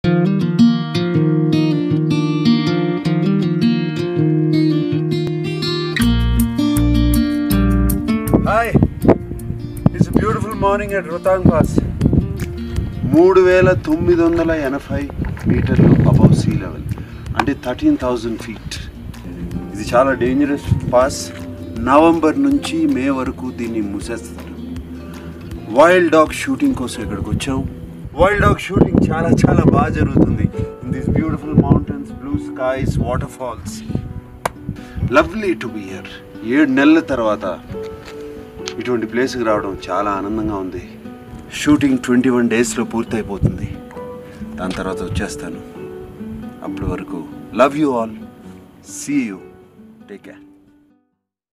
hi it's beautiful morning at Rohtang pass మూడు వేల తొమ్మిది వందల ఎనభై మీటర్లు అబౌవ్ సీ లెవెల్ అంటే థర్టీన్ థౌజండ్ ఫీట్ ఇది చాలా డేంజరస్ పాస్ నవంబర్ నుంచి మే వరకు దీన్ని మూసేస్తారు వైల్డ్ డాగ్ షూటింగ్ కోసం ఇక్కడికి వచ్చాం వైల్డ్ డాగ్ షూటింగ్ చాలా చాలా బాగా జరుగుతుంది in this beautiful mountains blue skies water falls lovely to be here ఏడు నెలల తర్వాత ఇటువంటి ప్లేస్కి రావడం చాలా ఆనందంగా ఉంది షూటింగ్ ట్వంటీ వన్ డేస్లో పూర్తయిపోతుంది దాని తర్వాత వచ్చేస్తాను అప్పటి వరకు love you all see you take care